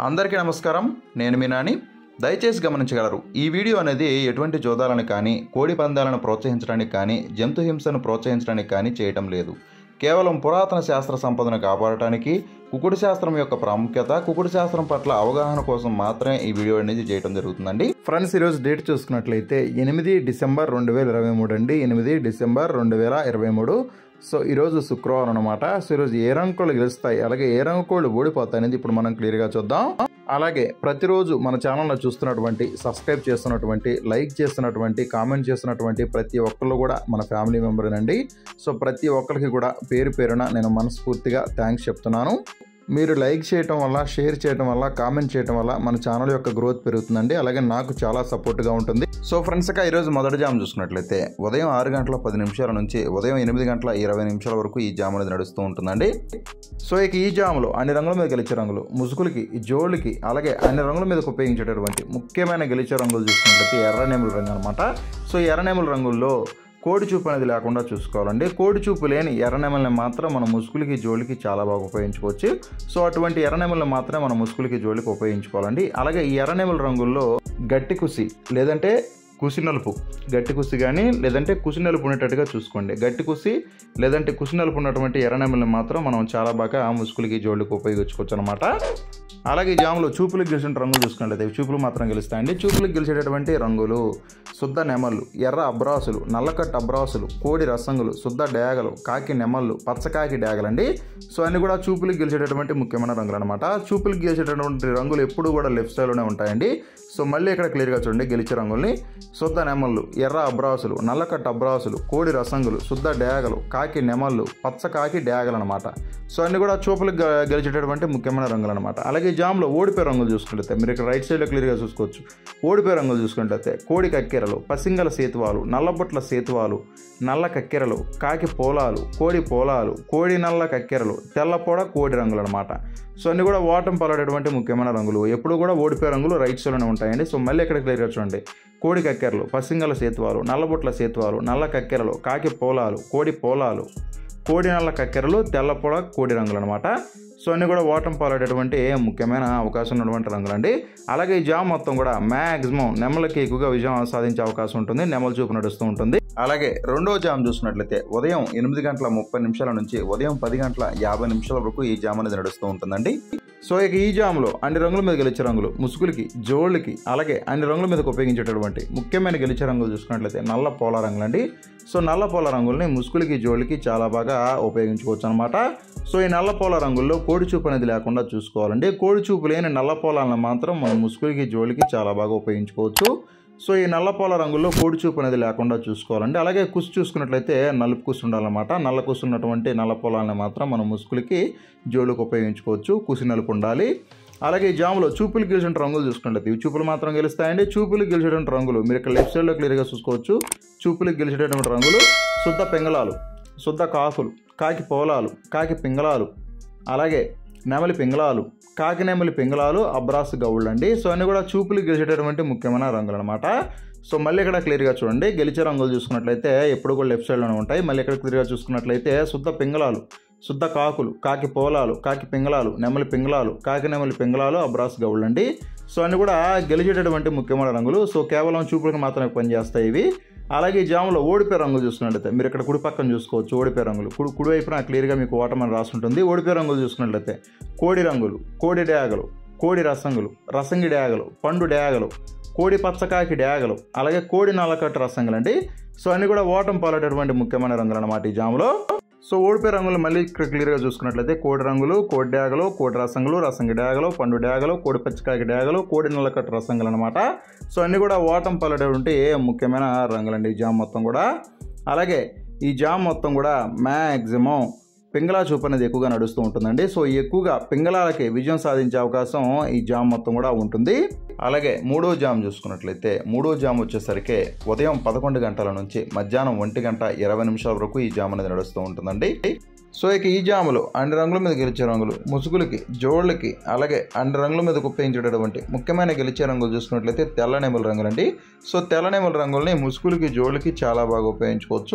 అందరికీ నమస్కారం నేను మీ నాని దయచేసి గమనించగలరు ఈ వీడియో అనేది ఎటువంటి జోదాలను కానీ కోడి పందాలను ప్రోత్సహించడానికి కానీ జంతు హింసను ప్రోత్సహించడానికి కానీ చేయటం లేదు కేవలం పురాతన శాస్త్ర సంపదను కాపాడటానికి కుకుడు శాస్త్రం యొక్క ప్రాముఖ్యత కుకుడు శాస్త్రం పట్ల అవగాహన కోసం మాత్రమే ఈ వీడియో అనేది చేయడం జరుగుతుందండి ఫ్రెండ్స్ ఈరోజు డేట్ చూసుకున్నట్లయితే ఎనిమిది డిసెంబర్ రెండు వేల ఇరవై మూడు అండి ఎనిమిది డిసెంబర్ రెండు వేల ఇరవై మూడు సో ఈరోజు శుక్రవారం అనమాట సో ఈరోజు ఏ రంగు కోళ్ళు గెలుస్తాయి అలాగే ఏ రంగు కోళ్ళు ఓడిపోతాయి అనేది ఇప్పుడు మనం క్లియర్గా చూద్దాం అలాగే ప్రతిరోజు మన ఛానల్లో చూస్తున్నటువంటి సబ్స్క్రైబ్ చేస్తున్నటువంటి లైక్ చేస్తున్నటువంటి కామెంట్ చేస్తున్నటువంటి ప్రతి ఒక్కళ్ళు కూడా మన ఫ్యామిలీ మెంబర్నండి సో ప్రతి ఒక్కరికి కూడా పేరు పేరున నేను మనస్ఫూర్తిగా థ్యాంక్స్ చెప్తున్నాను మీరు లైక్ చేయటం వల్ల షేర్ చేయటం వల్ల కామెంట్ చేయటం వల్ల మన ఛానల్ యొక్క గ్రోత్ పెరుగుతుందండి అలాగే నాకు చాలా సపోర్ట్గా ఉంటుంది సో ఫ్రెండ్స్ ఇక ఈరోజు మొదటి జామ్ చూసుకున్నట్లయితే ఉదయం ఆరు గంటల పది నిమిషాల నుంచి ఉదయం ఎనిమిది గంటల ఇరవై నిమిషాల వరకు ఈ జామ్ అనేది నడుస్తూ ఉంటుందండి సో ఇక ఈ జాములో అన్ని రంగుల మీద గెలిచే రంగులు ముసుగులకి జోళ్ళకి అలాగే అన్ని రంగుల మీద ఉపయోగించేటటువంటి ముఖ్యమైన గెలిచే రంగులు చూసుకున్నట్లయితే ఎర్రనేముల రంగు అనమాట సో ఈ ఎర్రనేముల రంగుల్లో కోడి చూపు అనేది లేకుండా చూసుకోవాలండి కోడి చూపు లేని ఎర్రనెమల్ని మాత్రం మన ముసుగులకి జోలికి చాలా బాగా ఉపయోగించుకోవచ్చు సో అటువంటి ఎర్రనెమల్ని మాత్రమే మన ముసుగులకి జోలికి ఉపయోగించుకోవాలండి అలాగే ఈ ఎర్రనెమల రంగుల్లో గట్టి కుసి లేదంటే కుసి నలుపు గట్టి కుసి కానీ లేదంటే కుసి నలుపు ఉండేటట్టుగా చూసుకోండి గట్టి కుసి లేదంటే కుసి నలుపు ఉన్నటువంటి ఎర్రనెమల్ని మాత్రం మనం చాలా బాగా ముసుగులకి జోలికి ఉపయోగించుకోవచ్చు అనమాట అలాగే ఈ జాములో చూపులకు గెలిచిన రంగులు చూసుకున్నట్లయితే ఇవి చూపులు మాత్రం గెలుస్తాయండి చూపులకు గెలిచేటటువంటి రంగులు శుద్ధ నెమళ్ళు ఎర్ర అబ్రాసులు నల్లకట్ట అబ్రాసులు కోడి రసంగులు శుద్ధ డేగలు కాకి నెమళ్ళు పచ్చకాకి డేగలండి సో అన్ని కూడా చూపులకు గెలిచేటటువంటి ముఖ్యమైన రంగులు అనమాట చూపులకు గెలిచేటటువంటి రంగులు ఎప్పుడు కూడా లెఫ్ట్ సైడ్లోనే ఉంటాయండి సో మళ్ళీ ఇక్కడ క్లియర్గా చూడండి గెలిచే రంగుల్ని శుద్ధ నెమళ్ళు ఎర్ర అబ్రాసులు నల్లకట్ట అబ్రాసులు కోడి రసంగులు శుద్ధ డేగలు కాకి నెమళ్ళు పచ్చకాకి డేగలు అనమాట సో అన్ని కూడా చూపులకు గ- గెలిచేటటువంటి ముఖ్యమైన రంగులు అనమాట అలాగే ఈ జామ్లో ఓడిపోయే రంగులు చూసుకుంటే మీరు ఇక్కడ రైట్ సైడ్లో క్లియర్గా చూసుకోవచ్చు ఓడిపోయే రంగులు చూసుకుంటే కోడి కక్కెరలు పసింగల సేతువాలు నల్లబొట్ల సేతువాలు నల్ల కక్కెరలు కాకి పోలాలు కోడి పోలాలు కోడి నల్ల కక్కెరలు తెల్లపొడ కోడి రంగులు అనమాట సో అన్ని కూడా ఓటం పలాడేటువంటి ముఖ్యమైన రంగులు ఎప్పుడు కూడా ఓడిపోయే రంగులు రైట్ సైడ్లోనే ఉంటాయండి సో మళ్ళీ ఇక్కడ క్లియర్గా చూడండి కోడి కక్కెరలు పసింగల సేతువాలు నల్లబొట్ల సేతువాలు నల్ల కక్కెరలు కాకి పోలాలు కోడి పోలాలు కోడి నల్ల కక్కెరలు తెల్లపొడ కోడి రంగులు అనమాట సో అన్ని కూడా ఓటం పాలడేటువంటి ముఖ్యమైన అవకాశం ఉన్నటువంటి రంగులండి అలాగే ఈ జామ్ మొత్తం కూడా మ్యాక్సిమం నెమలకి ఎక్కువగా విజయం సాధించే అవకాశం ఉంటుంది నెమల చూపు నడుస్తూ ఉంటుంది అలాగే రెండో జామ్ చూసినట్లయితే ఉదయం ఎనిమిది గంటల ముప్పై నిమిషాల నుంచి ఉదయం పది గంటల యాభై నిమిషాల వరకు ఈ జామ్ అనేది నడుస్తూ ఉంటుందండి సో ఇక ఈ జామ్లో అన్ని రంగుల మీద గెలిచే రంగులు ముసుగులకి జోళ్ళకి అలాగే అన్ని రంగుల మీదకి ఉపయోగించేటటువంటి ముఖ్యమైన గెలిచే రంగులు చూసుకున్నట్లయితే నల్ల పోల రంగులండి సో నల్ల పోల రంగుల్ని ముసుగులకి జోళ్ళకి చాలా బాగా ఉపయోగించుకోవచ్చు అనమాట సో ఈ నల్ల పోల రంగుల్లో కోడి చూపు అనేది లేకుండా చూసుకోవాలండి కోడి చూపు లేని నల్ల పోలాలను మాత్రం మనం ముసుగులకి జోలికి చాలా బాగా ఉపయోగించుకోవచ్చు సో ఈ నల్ల పోల రంగుల్లో కోడి చూపు అనేది లేకుండా చూసుకోవాలండి అలాగే కుసు చూసుకున్నట్లయితే నలుపు కుసు ఉండాలన్నమాట నల్ల కుసు ఉన్నటువంటి నల్ల పొలాలను మాత్రం మనం ముసుగులకి జోలికి ఉపయోగించుకోవచ్చు కుసి నలుపు ఉండాలి అలాగే ఈ జాములో చూపులు గెలిచిన రంగులు చూసుకున్నట్లయితే ఇవి చూపులు మాత్రం గెలుస్తాయండి చూపులు గెలిచేటువంటి రంగులు మీరు ఇక్కడ లెఫ్ట్ సైడ్లో క్లియర్గా చూసుకోవచ్చు చూపులకు గెలిచేటటువంటి రంగులు శుద్ధ పెంగళాలు శుద్ధ కాకులు కాకి పోలాలు కాకి పింగళాలు అలాగే నెమలి పింగళాలు కాకి నెమలి పింగళాలు అబ్రాస్ గౌళ్ళు అండి సో అన్ని కూడా చూపులు గెలిచేటటువంటి ముఖ్యమైన రంగులు అనమాట సో మళ్ళీ ఇక్కడ క్లియర్గా చూడండి గెలిచే రంగులు చూసుకున్నట్లయితే ఎప్పుడు కూడా లెఫ్ట్ సైడ్లోనే ఉంటాయి మళ్ళీ ఇక్కడ క్లియర్గా చూసుకున్నట్లయితే శుద్ధ పింగళాలు శుద్ధ కాకులు కాకి పోలాలు కాకి పింగళాలు నెమలి పింగళాలు కాకి నెమలి పింగళాలు అబ్రాస్ గౌళ్ళు అండి సో అన్ని కూడా గెలిచేటటువంటి ముఖ్యమైన రంగులు సో కేవలం చూపులకు మాత్రమే పనిచేస్తాయి ఇవి అలాగే ఈ జాములో ఓడిపోయే రంగులు చూసుకున్నట్లయితే మీరు ఇక్కడ కుడి పక్కన చూసుకోవచ్చు ఓడిపోయే రంగులు కుడి కుడివైపున క్లియర్గా మీకు ఓటమని రాసుంటుంది ఓడిపోయే రంగులు చూసుకున్నట్లయితే కోడి రంగులు కోడి డేగలు కోడి రసంగులు రసంగి డేగలు పండు డేగలు కోడి పచ్చకాకి డేగలు అలాగే కోడి నల్లకట్టు రసంగులు అండి సో అన్ని కూడా ఓటం పాలేటటువంటి ముఖ్యమైన రంగులు అన్నమాట ఈ జాములో సో ఓడిపోయే రంగులు మళ్ళీ ఇక్కడ క్లియర్గా చూసుకున్నట్లయితే కోడి రంగులు కోడి డ్యాగలు కోడి రసంగులు రసంగి డ్యాగలు పండు డ్యాగలు కోడి పచ్చికాకి డ్యాగలు కోడి నల్లకట్టు రసంగులు అనమాట సో అన్ని కూడా ఓటం పలటటువంటి ముఖ్యమైన రంగులండి ఈ జామ్ మొత్తం కూడా అలాగే ఈ జామ్ మొత్తం కూడా మ్యాక్సిమం పింగళా చూపు అనేది ఎక్కువగా నడుస్తూ ఉంటుందండి సో ఎక్కువగా పింగళాలకి విజయం సాధించే అవకాశం ఈ జామ్ మొత్తం కూడా ఉంటుంది అలాగే మూడో జామ్ చూసుకున్నట్లయితే మూడో జామ్ వచ్చేసరికి ఉదయం పదకొండు గంటల నుంచి మధ్యాహ్నం ఒంటి గంట ఇరవై నిమిషాల వరకు ఈ జామ్ అనేది నడుస్తూ ఉంటుందండి సో ఇక ఈ జాములు అన్ని రంగుల మీద గెలిచే రంగులు ముసుగులకి జోళ్ళకి అలాగే అన్ని రంగుల మీద ఉపయోగించేటటువంటి ముఖ్యమైన గెలిచే రంగులు చూసుకున్నట్లయితే తెల్లనేముల రంగులండి సో తెల్లనేముల రంగుల్ని ముసుగులకి జోళ్ళకి చాలా బాగా ఉపయోగించుకోవచ్చు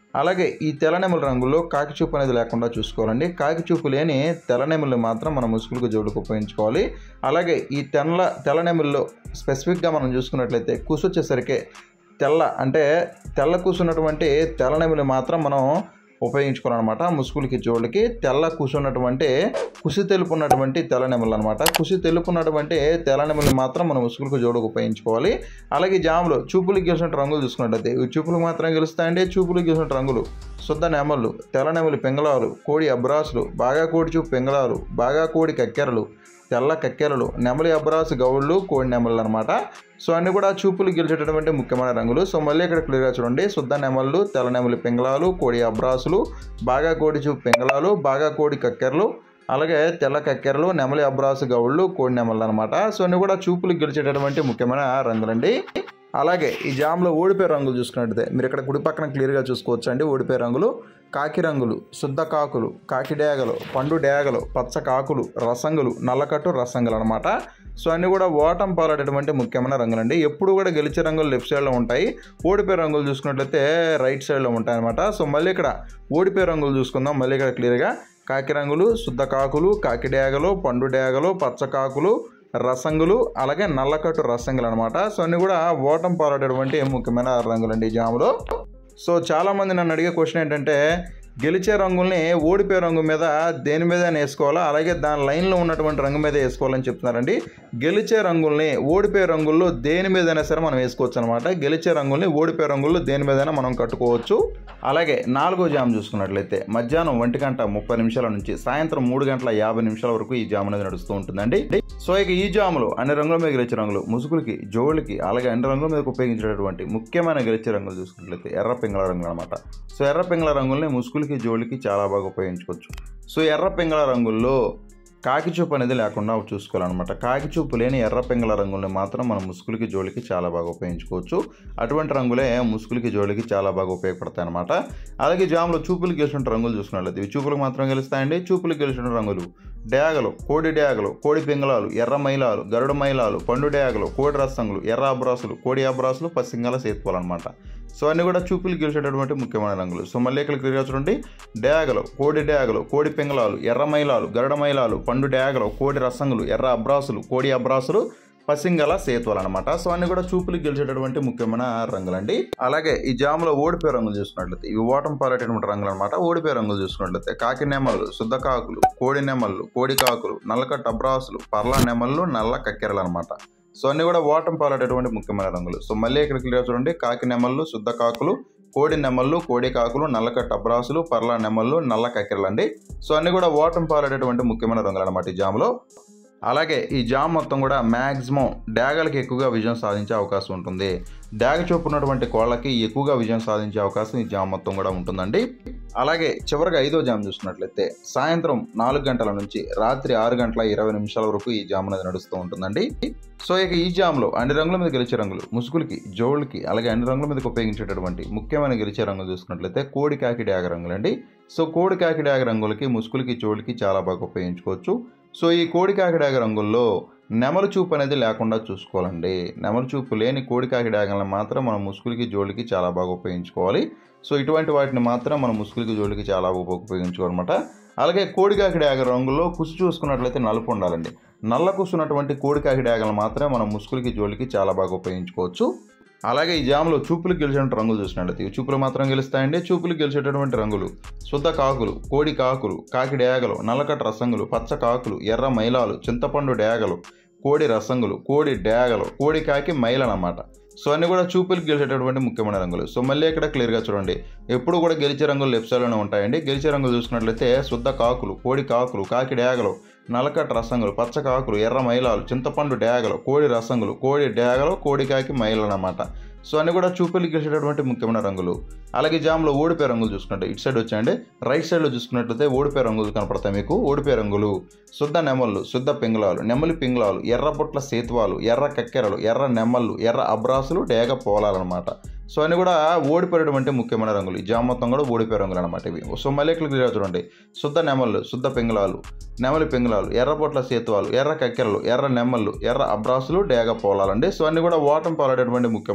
అలాగే ఈ తెల్లనెమల రంగుల్లో కాకిచూపు అనేది లేకుండా చూసుకోవాలండి కాకిచూపు లేని తెల్లనెమలు మాత్రం మనం ముసుగులకు జోడుకు ఉపయోగించుకోవాలి అలాగే ఈ తెల్ల తెల్లనెమల్లో స్పెసిఫిక్గా మనం చూసుకున్నట్లయితే కుసు వచ్చేసరికి తెల్ల అంటే తెల్ల కూసున్నటువంటి తెల్లనెమలు మాత్రం మనం ఉపయోగించుకోవాలన్నమాట ముసుగులకి జోళ్ళకి తెల్ల కూసున్నటువంటి కుసి తెలుపు ఉన్నటువంటి తెల్లనెమలు అనమాట కుసి తెలుపు ఉన్నటువంటి తెల్లనెమలు మాత్రం మనం ముసుగులకు జోడుకు ఉపయోగించుకోవాలి అలాగే జాములు చూపులకు గెలిచినట్టు రంగులు చూసుకున్నట్టయితే ఇవి చూపులకు మాత్రం గెలుస్తాయండి చూపులకు గెలిచినట్టు రంగులు శుద్ధ నెమళ్ళు తెల్ల నెమలి పెంగళాలు కోడి అబ్రాసులు బాగా కోడి చూపు పెంగళాలు బాగా కోడి కక్కెరలు తెల్ల కక్కెరలు నెమలి అబ్రాసు గౌళ్ళు కోడి నెమళ్ళు అనమాట సో అన్ని కూడా చూపులు గెలిచేటటువంటి ముఖ్యమైన రంగులు సో మళ్ళీ ఇక్కడ క్లియర్గా చూడండి శుద్ధ నెమళ్ళు తెల్ల నెమలి పెంగళాలు కోడి అబ్రాసులు బాగా కోడి చూపు పెంగళాలు బాగా కోడి కక్కెరలు అలాగే తెల్ల కక్కెరలు నెమలి అబ్రాసు గౌళ్ళు కోడి నెమళ్ళు అనమాట సో అన్ని కూడా చూపులు గెలిచేటటువంటి ముఖ్యమైన రంగులండి అలాగే ఈ జామ్లో ఓడిపోయే రంగులు చూసుకున్నట్టయితే మీరు ఇక్కడ కుడి పక్కన క్లియర్గా చూసుకోవచ్చు అండి ఓడిపోయే రంగులు కాకి రంగులు శుద్ధ కాకులు కాకి డేగలు పండు డేగలు పచ్చ కాకులు రసంగులు నల్లకట్టు రసంగులు అనమాట సో అన్నీ కూడా ఓటం పాలడేటువంటి ముఖ్యమైన రంగులండి ఎప్పుడు కూడా గెలిచే రంగులు లెఫ్ట్ సైడ్లో ఉంటాయి ఓడిపోయే రంగులు చూసుకున్నట్లయితే రైట్ సైడ్లో ఉంటాయి అనమాట సో మళ్ళీ ఇక్కడ ఓడిపోయే రంగులు చూసుకుందాం మళ్ళీ ఇక్కడ క్లియర్గా కాకి రంగులు శుద్ధ కాకులు కాకి డేగలు పండు డేగలు పచ్చ కాకులు రసంగులు అలాగే నల్లకట్టు రసంగులు అనమాట సో అన్ని కూడా ఓటం పాలడేటువంటి ముఖ్యమైన రంగులండి ఈ జాములో సో చాలామంది నన్ను అడిగే క్వశ్చన్ ఏంటంటే గెలిచే రంగుల్ని ఓడిపోయే రంగు మీద దేని మీద వేసుకోవాలా అలాగే దాని లైన్లో ఉన్నటువంటి రంగు మీద వేసుకోవాలని చెప్తున్నారండి గెలిచే రంగుల్ని ఓడిపోయే రంగుల్లో దేని మీదైనా సరే మనం వేసుకోవచ్చు అనమాట గెలిచే రంగుల్ని ఓడిపోయే రంగుల్లో దేని మీదైనా మనం కట్టుకోవచ్చు అలాగే నాలుగో జామ్ చూసుకున్నట్లయితే మధ్యాహ్నం ఒంటి గంట ముప్పై నిమిషాల నుంచి సాయంత్రం మూడు గంటల యాభై నిమిషాల వరకు ఈ జామ్ అనేది నడుస్తూ ఉంటుందండి సో ఇక ఈ జాములు అన్ని రంగుల మీద గెలిచే రంగులు ముసుగులకి జోళ్ళకి అలాగే అన్ని రంగుల మీద ఉపయోగించేటటువంటి ముఖ్యమైన గెలిచే రంగులు చూసుకున్నట్లయితే ఎర్ర పింగళ రంగులు అనమాట సో ఎర్ర పింగళ రంగుల్ని ముసుగులకి జోళ్ళకి చాలా బాగా ఉపయోగించుకోవచ్చు సో ఎర్ర పింగళ రంగుల్లో కాకి చూపు అనేది లేకుండా చూసుకోవాలన్నమాట కాకి చూపు లేని ఎర్ర పింగళ రంగుల్ని మాత్రం మనం ముసుగులకి జోలికి చాలా బాగా ఉపయోగించుకోవచ్చు అటువంటి రంగులే ముసుగులకి జోలికి చాలా బాగా ఉపయోగపడతాయి అనమాట అలాగే జాములో చూపులు గెలిచిన రంగులు చూసుకున్నట్లయితే ఇవి చూపులకు మాత్రం గెలుస్తాయండి చూపులు గెలిచిన రంగులు డేగలు కోడి డేగలు కోడి పింగళాలు ఎర్ర మైలాలు గరుడ మైలాలు పండు డేగలు కోడి రసంగులు ఎర్ర అబ్రాసులు కోడి అబ్రాసులు పసింగల సేతువాలు అనమాట సో అన్నీ కూడా చూపులు గెలిచేటటువంటి ముఖ్యమైన రంగులు సో మళ్ళీ ఇక్కడ క్లియర్గా చూడండి డేగలు కోడి డేగలు కోడి పింగళాలు ఎర్ర మైలాలు గరుడ మైలాలు పండు డేగలు కోడి రసంగులు ఎర్ర అబ్రాసులు కోడి అబ్రాసులు పసింగల సేతువలు అనమాట సో అన్ని కూడా చూపులు గెలిచేటటువంటి ముఖ్యమైన రంగులండి అలాగే ఈ జాములో ఓడిపోయే రంగులు చూసుకున్నట్లయితే ఇవి ఓటం పారేటటువంటి రంగులు అనమాట ఓడిపోయే రంగులు చూసుకున్నట్లయితే కాకి నెమళ్ళు శుద్ధ కాకులు కోడి నెమళ్ళు కోడి కాకులు నల్లకట్ట అబ్రాసులు పర్ల నెమళ్ళు నల్ల కక్కెరలు అనమాట సో అన్ని కూడా ఓటం పాలేటటువంటి ముఖ్యమైన రంగులు సో మళ్ళీ ఇక్కడ క్లియర్ చూడండి కాకి నెమళ్ళు శుద్ధ కాకులు కోడి నెమళ్ళు కోడి కాకులు నల్లకట్ట అబ్రాసులు పర్ల నెమళ్ళు నల్ల కక్కెరలు అండి సో అన్ని కూడా ఓటం పాలేటటువంటి ముఖ్యమైన రంగులు అనమాట ఈ జాములో అలాగే ఈ జామ్ మొత్తం కూడా మ్యాక్సిమం డ్యాగలకి ఎక్కువగా విజయం సాధించే అవకాశం ఉంటుంది డ్యాగ చూపు ఉన్నటువంటి కోళ్ళకి ఎక్కువగా విజయం సాధించే అవకాశం ఈ జామ్ మొత్తం కూడా ఉంటుందండి అలాగే చివరిగా ఐదో జామ్ చూసుకున్నట్లయితే సాయంత్రం నాలుగు గంటల నుంచి రాత్రి ఆరు గంటల ఇరవై నిమిషాల వరకు ఈ జామ్ అనేది నడుస్తూ ఉంటుందండి సో ఇక ఈ జామ్లో అన్ని రంగుల మీద గెలిచే రంగులు ముసుగులకి జోళ్ళకి అలాగే అన్ని రంగుల మీదకి ఉపయోగించేటటువంటి ముఖ్యమైన గెలిచే రంగులు చూసుకున్నట్లయితే కోడి కాకి డ్యాగ రంగులండి సో కోడి కాకి డ్యాగ రంగులకి ముసుగులకి జోళ్ళకి చాలా బాగా ఉపయోగించుకోవచ్చు సో ఈ కోడి కాకి డ్యాగ రంగుల్లో నెమలి చూపు అనేది లేకుండా చూసుకోవాలండి నెమలి చూపు లేని కోడి కాకి డ్యాగలను మాత్రం మనం ముసుగులకి జోళ్ళకి చాలా బాగా ఉపయోగించుకోవాలి సో ఇటువంటి వాటిని మాత్రం మనం ముసుగులకి జోళ్ళకి చాలా బాగా ఉపయోగించుకోవాలన్నమాట అలాగే కోడికాకి డ్యాగ రంగుల్లో కుసు చూసుకున్నట్లయితే నలుపు ఉండాలండి నల్ల కుసున్నటువంటి కోడికాకి డ్యాగలను మాత్రమే మనం ముసుగులకి జోలికి చాలా బాగా ఉపయోగించుకోవచ్చు అలాగే ఈ జామ్లో చూపులు గెలిచిన రంగులు చూసినట్లయితే ఇవి చూపులు మాత్రం గెలుస్తాయండి చూపులు గెలిచేటటువంటి రంగులు శుద్ధ కాకులు కోడి కాకులు కాకి డేగలు నల్లకట్ట రసంగులు పచ్చ కాకులు ఎర్ర మైలాలు చింతపండు డేగలు కోడి రసంగులు కోడి డేగలు కోడి కాకి మైలు అన్నమాట సో అన్ని కూడా చూపులు గెలిచేటటువంటి ముఖ్యమైన రంగులు సో మళ్ళీ ఇక్కడ క్లియర్గా చూడండి ఎప్పుడు కూడా గెలిచే రంగులు లెఫ్ట్ సైడ్లోనే ఉంటాయండి గెలిచే రంగులు చూసుకున్నట్లయితే శుద్ధ కాకులు కోడి కాకులు కాకి డేగలు నలకట్ట రసంగులు పచ్చ కాకులు ఎర్ర మైలాలు చింతపండు డేగలు కోడి రసంగులు కోడి డేగలు కోడి కాకి మైలు అన్నమాట సో అన్ని కూడా చూపులు గెలిచేటటువంటి ముఖ్యమైన రంగులు అలాగే జామ్లో ఓడిపోయే రంగులు చూసుకుంటే ఇటు సైడ్ వచ్చాయండి రైట్ సైడ్లో చూసుకున్నట్లయితే ఓడిపోయే రంగులు కనపడతాయి మీకు ఓడిపోయే రంగులు శుద్ధ నెమళ్ళు శుద్ధ పింగళాలు నెమలి పింగళాలు ఎర్ర బొట్ల సేతువాలు ఎర్ర కక్కెరలు ఎర్ర నెమళ్ళు ఎర్ర అబ్రాసులు డేగ పోలాలన్నమాట సో అన్ని కూడా ఓడిపోయేటువంటి ముఖ్యమైన రంగులు ఈ జామ మొత్తం కూడా ఓడిపోయే రంగులు అనమాట ఇవి సో మళ్ళీ ఇక్కడ క్లియర్ చూడండి శుద్ధ నెమళ్ళు శుద్ధ పింగళాలు నెమలి పింగళాలు ఎర్ర బొట్ల సేతువాలు ఎర్ర కక్కెరలు ఎర్ర నెమ్మళ్ళు ఎర్ర అబ్రాసులు డేగ పోలాలండి సో అన్ని కూడా ఓటం పాలేటటువంటి ముఖ్యమైన రంగులు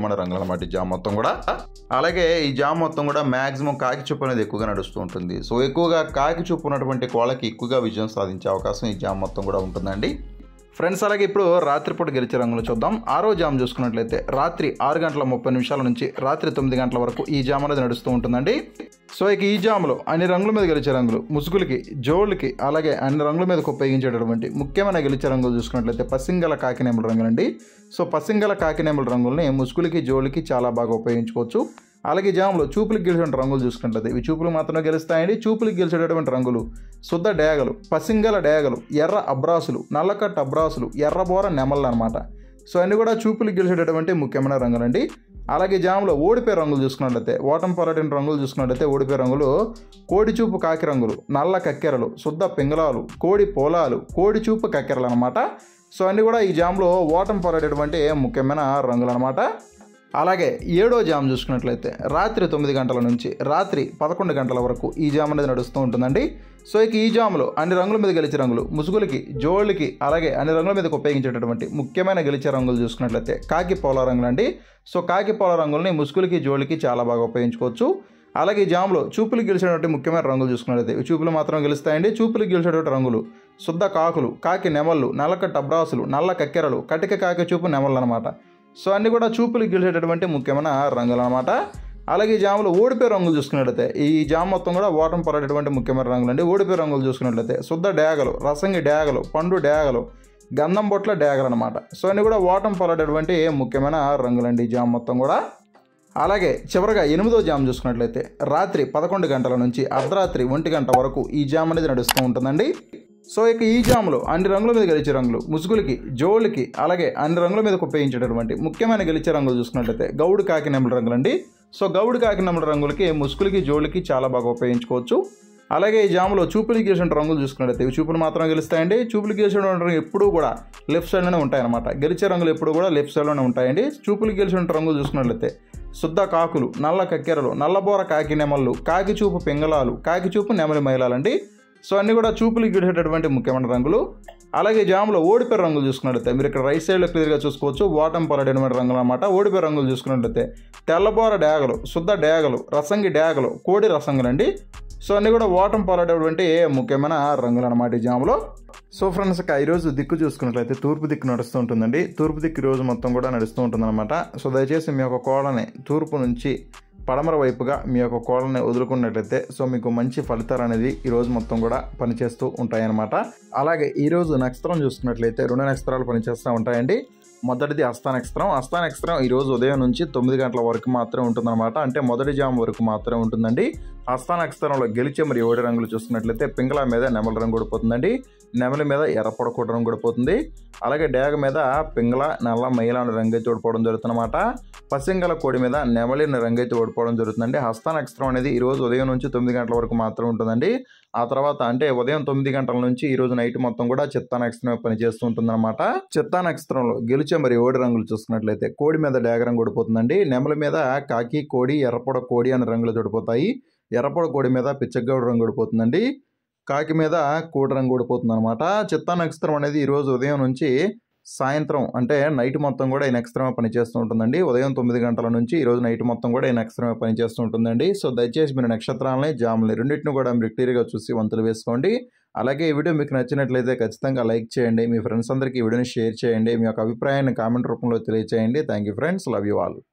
ఉండాలన్నమాట ఈ జామ్ మొత్తం కూడా అలాగే ఈ జామ్ మొత్తం కూడా మ్యాక్సిమం కాకి చూపు అనేది ఎక్కువగా నడుస్తూ ఉంటుంది సో ఎక్కువగా కాకి చూపు ఉన్నటువంటి కోళ్ళకి ఎక్కువగా విజయం సాధించే అవకాశం ఈ జామ్ మొత్తం కూడా ఉంటుందండి ఫ్రెండ్స్ అలాగే ఇప్పుడు రాత్రిపూట గెలిచే రంగులు చూద్దాం ఆరో జామ్ చూసుకున్నట్లయితే రాత్రి ఆరు గంటల ముప్పై నిమిషాల నుంచి రాత్రి తొమ్మిది గంటల వరకు ఈ జామ్ అనేది నడుస్తూ ఉంటుందండి సో ఇక ఈ జామ్లో అన్ని రంగుల మీద గెలిచే రంగులు ముసుగులకి జోళ్ళకి అలాగే అన్ని రంగుల మీదకు ఉపయోగించేటటువంటి ముఖ్యమైన గెలిచే రంగులు చూసుకున్నట్లయితే పసింగల కాకినేముల రంగులండి సో పసింగల కాకినేముల రంగుల్ని ముసుగులకి జోళ్ళకి చాలా బాగా ఉపయోగించుకోవచ్చు అలాగే జాములో చూపులకు గెలిచిన రంగులు చూసుకుంటుంది ఇవి చూపులు మాత్రమే గెలుస్తాయండి చూపులకు గెలిచేటటువంటి రంగులు శుద్ధ డేగలు పసింగల డేగలు ఎర్ర అబ్రాసులు నల్లకట్ అబ్రాసులు ఎర్రబోర నెమళ్ళు అనమాట సో అన్ని కూడా చూపులకు గెలిచేటటువంటి ముఖ్యమైన రంగులండి అలాగే జాములో ఓడిపోయే రంగులు చూసుకున్నట్లయితే ఓటం పొరటిన రంగులు చూసుకున్నట్లయితే ఓడిపోయే రంగులు కోడి చూపు కాకి రంగులు నల్ల కక్కెరలు శుద్ధ పింగళాలు కోడి పోలాలు కోడి చూపు కక్కెరలు అనమాట సో అన్ని కూడా ఈ జామ్లో ఓటం పొరటటువంటి ముఖ్యమైన రంగులు అనమాట అలాగే ఏడో జామ్ చూసుకున్నట్లయితే రాత్రి తొమ్మిది గంటల నుంచి రాత్రి పదకొండు గంటల వరకు ఈ జామ్ అనేది నడుస్తూ ఉంటుందండి సో ఇక ఈ జాములో అన్ని రంగుల మీద గెలిచే రంగులు ముసుగులకి జోళ్ళకి అలాగే అన్ని రంగుల మీదకి ఉపయోగించేటటువంటి ముఖ్యమైన గెలిచే రంగులు చూసుకున్నట్లయితే కాకి పోల రంగులు అండి సో కాకి పోల రంగుల్ని ముసుగులకి జోళ్ళకి చాలా బాగా ఉపయోగించుకోవచ్చు అలాగే ఈ జామ్లో చూపులు గెలిచేటువంటి ముఖ్యమైన రంగులు చూసుకున్నట్లయితే ఇవి చూపులు మాత్రం గెలుస్తాయండి చూపులు గెలిచేటువంటి రంగులు శుద్ధ కాకులు కాకి నెమళ్ళు నల్లకట్ట అబ్రాసులు నల్ల కక్కెరలు కటిక కాకి చూపు నెమళ్ళు అనమాట సో అన్ని కూడా చూపులు గెలిచేటటువంటి ముఖ్యమైన రంగులు అనమాట అలాగే ఈ జాములు ఓడిపోయే రంగులు చూసుకున్నట్లయితే ఈ జామ మొత్తం కూడా ఓటం పడేటువంటి ముఖ్యమైన రంగులు అండి ఓడిపోయే రంగులు చూసుకున్నట్లయితే శుద్ధ డేగలు రసంగి డేగలు పండు డేగలు గంధం బొట్ల డేగలు అనమాట సో అన్ని కూడా ఓటం పడేటువంటి ముఖ్యమైన రంగులండి ఈ జామ మొత్తం కూడా అలాగే చివరగా ఎనిమిదో జామ్ చూసుకున్నట్లయితే రాత్రి పదకొండు గంటల నుంచి అర్ధరాత్రి ఒంటి గంట వరకు ఈ జామ్ అనేది నడుస్తూ ఉంటుందండి సో ఇక ఈ జాములో అన్ని రంగుల మీద గెలిచే రంగులు ముసుగులకి జోళ్ళకి అలాగే అన్ని రంగుల మీద ఉపయోగించేటటువంటి ముఖ్యమైన గెలిచే రంగులు చూసుకున్నట్లయితే గౌడు కాకి నెమల రంగులండి సో గౌడు కాకి నెమల రంగులకి ముసుగులకి జోళ్ళకి చాలా బాగా ఉపయోగించుకోవచ్చు అలాగే ఈ జాములో చూపులు గెలిచిన రంగులు చూసుకున్నట్లయితే ఇవి చూపులు మాత్రం గెలుస్తాయండి చూపులు గెలిచిన రంగులు ఎప్పుడూ కూడా లెఫ్ట్ సైడ్లోనే ఉంటాయన్నమాట గెలిచే రంగులు ఎప్పుడు కూడా లెఫ్ట్ సైడ్లోనే ఉంటాయండి చూపులు గెలిచిన రంగులు చూసుకున్నట్లయితే శుద్ధ కాకులు నల్ల కక్కెరలు నల్లబోర కాకి నెమళ్ళు కాకి చూపు పింగళాలు కాకి చూపు నెమలి మైలాలండి సో అన్నీ కూడా చూపులు గిడిచేటటువంటి ముఖ్యమైన రంగులు అలాగే జాములో ఓడిపోయే రంగులు చూసుకున్నట్లయితే మీరు ఇక్కడ రైట్ సైడ్లో క్లియర్గా చూసుకోవచ్చు వాటం పొలడైనటువంటి రంగులు అనమాట ఓడిపోయే రంగులు చూసుకున్నట్లయితే తెల్లబోర డేగలు శుద్ధ డేగలు రసంగి డేగలు కోడి రసంగులండి సో అన్నీ కూడా ఓటం పొలడేటువంటి ముఖ్యమైన రంగులు అనమాట ఈ జాములో సో ఫ్రెండ్స్ ఇక ఈరోజు దిక్కు చూసుకున్నట్లయితే తూర్పు దిక్కు నడుస్తూ ఉంటుందండి తూర్పు దిక్కు ఈ రోజు మొత్తం కూడా నడుస్తూ ఉంటుందన్నమాట సో దయచేసి మీ యొక్క కోడని తూర్పు నుంచి పడమర వైపుగా మీ యొక్క కోడల్ని వదులుకున్నట్లయితే సో మీకు మంచి ఫలితాలు అనేది ఈ రోజు మొత్తం కూడా పనిచేస్తూ ఉంటాయన్నమాట అలాగే ఈ రోజు నక్షత్రం చూసుకున్నట్లయితే రెండు నక్షత్రాలు పనిచేస్తూ ఉంటాయండి మొదటిది హస్త నక్షత్రం హస్త నక్షత్రం ఈ రోజు ఉదయం నుంచి తొమ్మిది గంటల వరకు మాత్రమే ఉంటుందన్నమాట అంటే మొదటి జాము వరకు మాత్రమే ఉంటుందండి హస్త నక్షత్రంలో గెలిచే మరి ఏడు రంగులు చూసుకున్నట్లయితే పింగళ మీద నెమల రంగు కూడా నెమలి మీద ఎర్రపొడ రంగు కూడా అలాగే డేగ మీద పింగళ నల్ల మైలాని రంగు అయితే ఓడిపోవడం జరుగుతుందన్నమాట పసింగల కోడి మీద నెమలిని రంగు అయితే ఓడిపోవడం జరుగుతుందండి హస్త నక్షత్రం అనేది ఈ రోజు ఉదయం నుంచి తొమ్మిది గంటల వరకు మాత్రం ఉంటుందండి ఆ తర్వాత అంటే ఉదయం తొమ్మిది గంటల నుంచి ఈ రోజు నైట్ మొత్తం కూడా చిత్తా నక్షత్రం పనిచేస్తూ ఉంటుందన్నమాట చిత్తా నక్షత్రంలో గెలిచే మరి ఓడి రంగులు చూసుకున్నట్లయితే కోడి మీద డేగ రంగు ఓడిపోతుందండి నెమలి మీద కాకి కోడి ఎర్రపొడ కోడి అనే రంగులు ఓడిపోతాయి ఎర్రపొడ కోడి మీద పిచ్చగౌడ రంగు ఓడిపోతుందండి కాకి మీద కోడి రంగు ఓడిపోతుంది అనమాట చిత్తా నక్షత్రం అనేది ఈరోజు ఉదయం నుంచి సాయంత్రం అంటే నైట్ మొత్తం కూడా ఈ నక్షత్రమే పనిచేస్తూ ఉంటుందండి ఉదయం తొమ్మిది గంటల నుంచి ఈ రోజు నైట్ మొత్తం కూడా ఈ నక్షత్రమే పనిచేస్తూ ఉంటుందండి సో దయచేసి మీరు నక్షత్రాలని జాములు రెండింటిని కూడా మీరు క్లియర్గా చూసి వంతులు వేసుకోండి అలాగే ఈ వీడియో మీకు నచ్చినట్లయితే ఖచ్చితంగా లైక్ చేయండి మీ ఫ్రెండ్స్ అందరికీ ఈ వీడియోని షేర్ చేయండి మీ యొక్క అభిప్రాయాన్ని కామెంట్ రూపంలో తెలియజేయండి thank you friends love you all